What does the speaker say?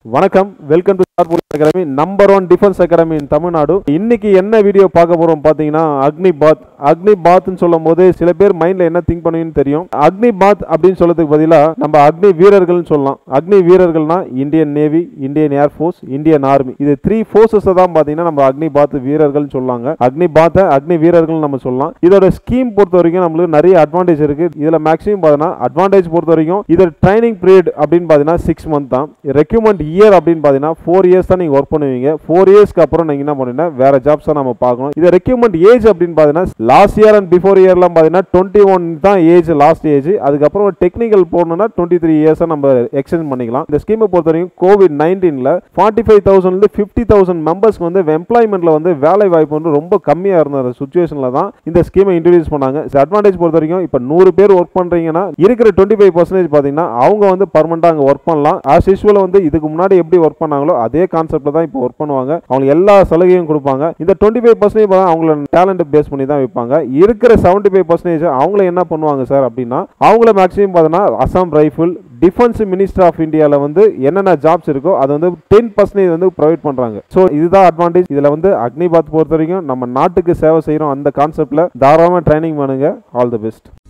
வணக்கம் welcome to star police academy number one defence academy in Tamil Nadu இன்னைக்கு என்ன video பார்க்க போறோம் பார்த்தீங்கன்னா அக்னி பாத் அக்னி பாத்னு சொல்லும் போது சில பேர் மைண்ட்ல என்ன திங்க் பண்ணுவீங்கன்னு தெரியும் அக்னி பாத் அப்படின்னு சொல்றதுக்கு பதிலாக நம்ம அக்னி வீரர்கள்னு சொல்லலாம் அக்னி வீரர்கள்னா Indian navy Indian air force Indian army இது த்ரீ ஃபோர்ஸஸ் தான் பார்த்தீங்கன்னா நம்ம அக்னி பாத் வீரர்கள்னு சொல்லாங்க அக்னி பாத்தை அக்னி வீரர்கள் நம்ம சொல்லலாம் இதோட ஸ்கீம் பொறுத்த வரைக்கும் நம்மளுக்கு நிறைய அட்வான்டேஜ் இருக்கு இதுல மேக்ஸிமம் பார்த்தீங்கன்னா அட்வான்டேஜ் பொறுத்த வரைக்கும் இது ட்ரைனிங் பீரியட் அப்படின்னு பார்த்தீங்கன்னா சிக்ஸ் மந்த் தான் ரெக்யூமெண்ட் இயர் அப்படின்னு பார்த்தீங்கன்னா ஃபோர் இயர்ஸ் தான் நீங்கள் ஒர்க் பண்ணுவீங்க ஃபோர் இயர்ஸ்க்கு அப்புறம் நீங்கள் என்ன பண்ணுவீங்கன்னா வேற ஜாப்ஸ் தான் நம்ம பார்க்கணும் இது ரெக்யூமெண்ட் ஏஜ் அப்படின்னு பார்த்தீங்கன்னா லாஸ்ட் இயர் அண்ட் பிஃபோர் இயர்லாம் பார்த்தீங்கன்னா டுவெண்ட்டி ஒன் தான் ஏஜ் லாஸ்ட் ஏஜ் அதுக்கப்புறம் டெக்னிக்கல் போடணும்னா டுவெண்ட்டி த்ரீ இயர்ஸாக நம்ம எக்ஸ்டெண்ட் பண்ணிக்கலாம் இந்த ஸ்கீமை பொறுத்த வரைக்கும் கோவிட் நைன்டீனில் ஃபார்ட்டி ஃபைவ் தௌசண்ட்லேருந்து ஃபிஃப்டி தௌசண்ட் மெம்பர்ஸ்க்கு வந்து எம்ப்ளாய்மெண்ட்டில் வந்து வேலை வாய்ப்பு வந்து ரொம்ப கம்மியாக இருந்த சுச்சுவேஷனில் தான் இந்த ஸ்கீமை இன்ட்ரடியூஸ் பண்ணாங்க அட்வான்டேஜ் பொறுத்த வரைக்கும் இப்போ நூறு பேர் ஒர்க் பண்ணுறீங்கன்னா இருக்கிற டுவெண்ட்டி ஃபைவ் பர்சன்டேஜ் பார்த்தீங்கன்னா அவங்க வந்து பர்மனெண்ட்டாக அங்கே ஒர்க் பண்ணலாம் ஆஸ் யூஸ்வல் வந்து இதுக்கு முன்னாடி எப்படி ஒர்க் பண்ணாங்களோ அதே கான்செப்ட்ல தான் இப்போ ஒர்க் பண்ணுவாங்க அவங்களுக்கு எல்லா சலுகையும் கொடுப்பாங்க இந்த டுவெண்ட்டி ஃபைவ் பர்சன்டேஜ் அவங்களோட டேலண்ட் பேஸ் பண்ணி தான் வைப்பாங்க இருக்கிற செவன்ட்டி ஃபைவ் பர்சன்டேஜ் அவங்கள என்ன பண்ணுவாங்க சார் அப்படின்னா அவங்கள மேக்ஸிமம் பார்த்தீங்கன்னா Assam rifle defence minister of இந்தியாவில் வந்து என்னென்ன ஜாப்ஸ் இருக்கோ அது வந்து டென் பர்சன்டேஜ் வந்து ப்ரொவைட் பண்ணுறாங்க ஸோ இதுதான் அட்வான்டேஜ் இதில் வந்து அக்னிபாத் பொறுத்த வரைக்கும் நம்ம நாட்டுக்கு சேவை செய்கிறோம் அந்த கான்செப்டில் தாராளமாக ட்ரைனிங் பண்ணுங்க ஆல் தி பெஸ்ட்